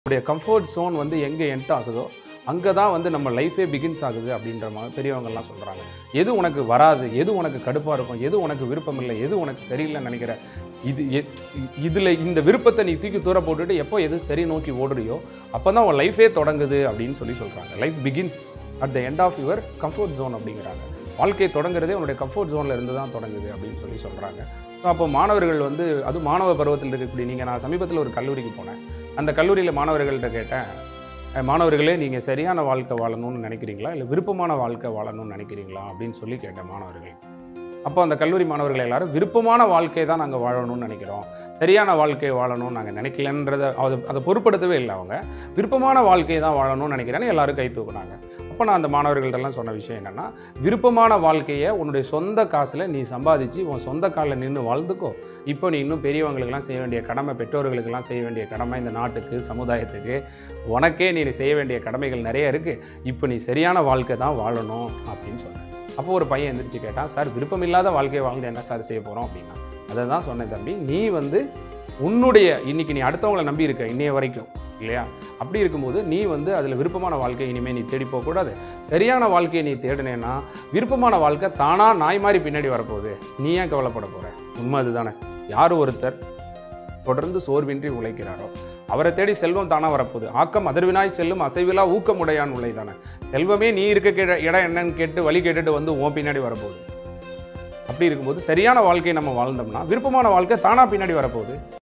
நம்மளுடைய comfort zone வந்து எங்கே என்ட் ஆகுதோ அங்கே தான் வந்து நம்ம லைஃபே பிகின்ஸ் ஆகுது அப்படின்ற மாதிரி பெரியவங்கெல்லாம் சொல்கிறாங்க எது உனக்கு வராது எது உனக்கு கடுப்பாக இருக்கும் எது உனக்கு விருப்பம் இல்லை எது உனக்கு சரியில்லைன்னு நினைக்கிற இது இதில் இந்த விருப்பத்தை நீ தூக்கி தூர போட்டுட்டு எப்போ எது சரி நோக்கி ஓடுறியோ அப்போ தான் உன் லைஃபே தொடங்குது அப்படின்னு சொல்லி சொல்கிறாங்க life begins at the end of your comfort zone அப்படிங்கிறாங்க வாழ்க்கை தொடங்குறதே உன்னுடைய கம்ஃபர்ட் ஜோனில் இருந்து தான் தொடங்குது அப்படின்னு சொல்லி சொல்கிறாங்க ஸோ அப்போ மாணவர்கள் வந்து அது மாணவ பருவத்தில் இருக்கக்கூடிய நீங்கள் நான் சமீபத்தில் ஒரு கல்லூரிக்கு போனேன் அந்த கல்லூரியில் மாணவர்கள்ட்ட கேட்டேன் "அஹ், மாணவர்களே நீங்கள் சரியான வாழ்க்கை வாழணும்னு நினைக்கிறீங்களா இல்லை விருப்பமான வாழ்க்கை வாழணும்னு நினைக்கிறீங்களா அப்படின்னு சொல்லி கேட்டேன் மாணவர்கள் அப்போ அந்த கல்லூரி மாணவர்கள் எல்லாரும் விருப்பமான வாழ்க்கையை தான் நாங்கள் வாழணும்னு நினைக்கிறோம் சரியான வாழ்க்கையை வாழணும்னு நாங்கள் நினைக்கலன்றதை அது அதை பொருட்படுத்தவே இல்லை அவங்க விருப்பமான வாழ்க்கையை தான் வாழணும்னு நினைக்கிறேன்னு எல்லாரும் கை தூக்குனாங்க அப்போ நான் அந்த மாணவர்கள்ட்டெல்லாம் சொன்ன விஷயம் என்னென்னா விருப்பமான வாழ்க்கையை உன்னுடைய சொந்த காசில் நீ சம்பாதிச்சு உன் சொந்த காலில் நின்று வாழ்ந்துக்கோ இப்போ நீ இன்னும் பெரியவங்களுக்கெல்லாம் செய்ய வேண்டிய கடமை பெற்றோர்களுக்கெல்லாம் செய்ய வேண்டிய கடமை இந்த நாட்டுக்கு சமுதாயத்துக்கு உனக்கே நீ செய்ய வேண்டிய கடமைகள் நிறைய இருக்குது இப்போ நீ சரியான வாழ்க்கை தான் வாழணும் அப்படின்னு சொன்னேன் அப்போ ஒரு பையன் எந்திரிச்சு கேட்டான் சார் விருப்பமில்லாத வாழ்க்கையை வாழ்ந்து என்ன சார் செய்ய போகிறோம் அப்படின்னா அதை தான் சொன்னேன் தம்பி நீ வந்து உன்னுடைய இன்னைக்கு நீ அடுத்தவங்களை நம்பி இருக்க இன்னைய வரைக்கும் இல்லையா அப்படி இருக்கும்போது நீ வந்து அதில் விருப்பமான வாழ்க்கை இனிமேல் நீ தேடி போகக்கூடாது சரியான வாழ்க்கையை நீ தேடினேன்னா விருப்பமான வாழ்க்கை தானாக நாய் மாதிரி பின்னாடி வரப்போகுது நீ ஏன் கவலைப்பட போகிற உண்மை அதுதானே யார் ஒருத்தர் தொடர்ந்து சோர்வின்றி உழைக்கிறாரோ அவரை தேடி செல்வம் தானாக வரப்போகுது ஆக்கம் அதர்வினாய் செல்லும் அசைவிலா ஊக்கமுடையான் உலை தானே செல்வமே நீ இருக்க கேட்ட இடம் என்னன்னு கேட்டு வழி கேட்டுட்டு வந்து உன் பின்னாடி வரப்போகுது அப்படி இருக்கும்போது சரியான வாழ்க்கையை நம்ம வாழ்ந்தோம்னா விருப்பமான வாழ்க்கை தானாக பின்னாடி வரப்போகுது